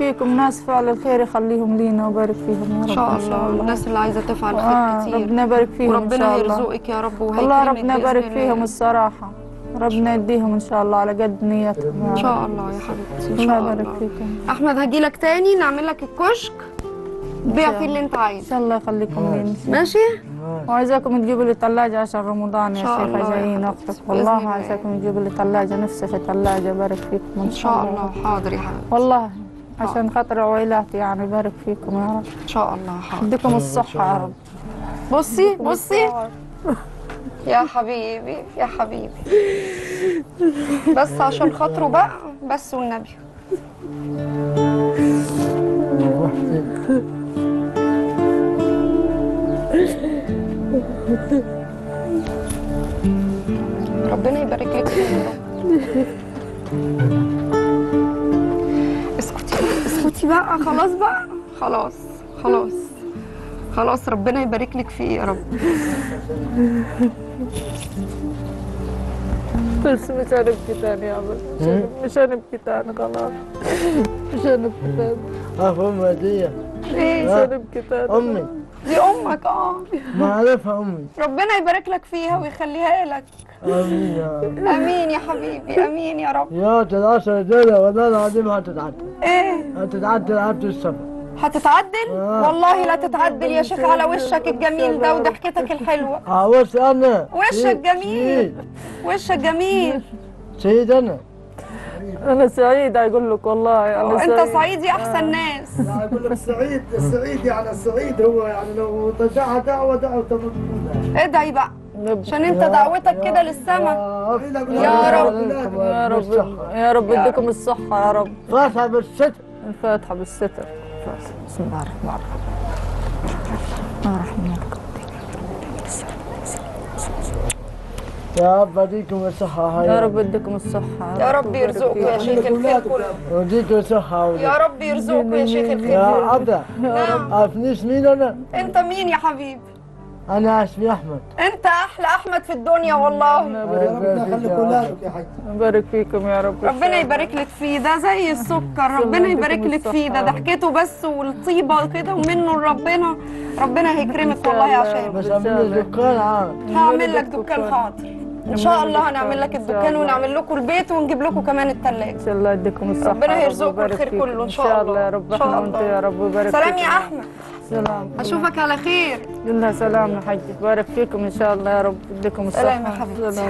فيكم ناس فعل الخير يخليهم لينا ويبارك فيهم يا رب ان شاء الله الناس اللي عايزه تفعل خير آه كتير ربنا يبارك فيهم ان وربنا شاء الله يرزقك يا رب والله وهيكرمك ربنا بإذن يبارك الله. فيهم الصراحة ربنا يديهم ان شاء الله على قد نيتهم يا ان رب. شاء الله يا حبيبتي ان الله شاء يبارك الله فيكم احمد هجيلك تاني نعمل لك الكشك بيع شاء فيه اللي انت ان عايزه شاء الله يخليكم لي ماشي وعايزاكم تجيبوا لي ثلاجة عشان رمضان يا إن شاء الله شيخة يا جايين حبيبتي. اختك بإذن والله الله. عايزاكم تجيبوا لي ثلاجة نفسي في ثلاجة بارك فيكم ان شاء الله حاضر يا حبيبتي والله عشان خاطر عويلاتي يعني بارك فيكم يا رب ان شاء الله حاضر يديكم الصحة يا رب بصي بصي يا حبيبي يا حبيبي بس عشان خاطره بقى بس والنبي ربنا يبارك لك فيه يا رب. اسكتي اسكتي بقى خلاص بقى خلاص خلاص خلاص ربنا يبارك لك فيه يا رب بس مش هنبكي تاني يا عمر مش هنب- مش هنبكي تاني خلاص مش هنبكي تاني أفهم هدية ايه مش هنبكي تاني أمي دي امك اه ما أعرفها أمي ربنا يبارك لك فيها ويخليها لك آمين يا رب امين يا حبيبي امين يا رب يا تتعشر دولة والله العظيم هتتعدل ايه هتتعدل عبد السفر هتتعدل آه. والله لا تتعدل يا شيخ على وشك الجميل ده وضحكتك الحلوه عاوز أنا وشك سيد- جميل. سيد وشك جميل سيد أنا انا سعيدة اقول لك والله انا انت صعيدي احسن ناس أقول لك السعيد السعيد يعني السعيد هو يعني لو دعا دعوة دعوة تموت ادعي بقى عشان انت دعوتك كده للسما يا رب. يا رب يا رب يديكم الصحة يا رب فاتحة بالستر الفاتحة بالستر بسم الله الرحمن الرحيم الرحمن الرحيم يا رب أديكم الصحة يا هاي رب يديكم الصحة يا رب يرزقكم يا شيخ الخير كله وديكم الصحة يا رب يرزقكم يا شيخ الخير يا كله عبدة نعم عرفنيش مين أنا؟ انت مين يا حبيبي أنا اسمي أحمد انت احلى احمد في الدنيا والله يبارك فيكم يا رب ربنا يبارك لك فيه ده زي السكر ربنا يبارك لك فيه ده ضحكته بس والطيبه كده ومنه لربنا ربنا هيكرمك والله عشان بس أعمل لي دكان عام هعمل لك دكان حاضر ان شاء الله هنعمل لك الدكان ونعمل لكم البيت ونجيب لكم كمان الثلاجه ان شاء الله يديكم الصحة ربنا يا رب يرزقكم ويبارك الخير فيكم. كله إن شاء ان شاء الله الله. يا رب إن شاء احنا وانت الله. يا رب ويبارك سلام فيكم. يا احمد سلام اشوفك على خير قول لها سلام يا حاج بارك فيكم ان شاء الله يا رب يديكم الصحة سلام يا حبيبتي. سلام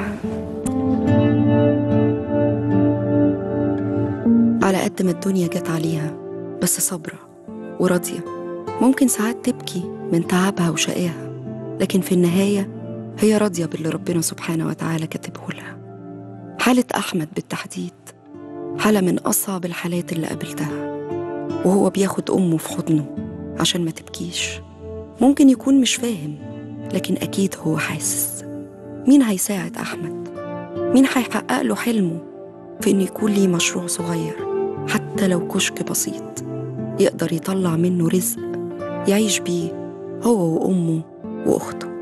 على قد ما الدنيا جت عليها بس صابرة وراضية ممكن ساعات تبكي من تعبها وشقاها لكن في النهاية هي راضية باللي ربنا سبحانه وتعالى كاتبه لها حالة أحمد بالتحديد حالة من أصعب الحالات اللي قابلتها وهو بياخد أمه في حضنه عشان ما تبكيش ممكن يكون مش فاهم لكن أكيد هو حاسس مين هيساعد أحمد؟ مين هيحقق له حلمه في إنه يكون ليه مشروع صغير حتى لو كشك بسيط يقدر يطلع منه رزق يعيش بيه هو وأمه وأخته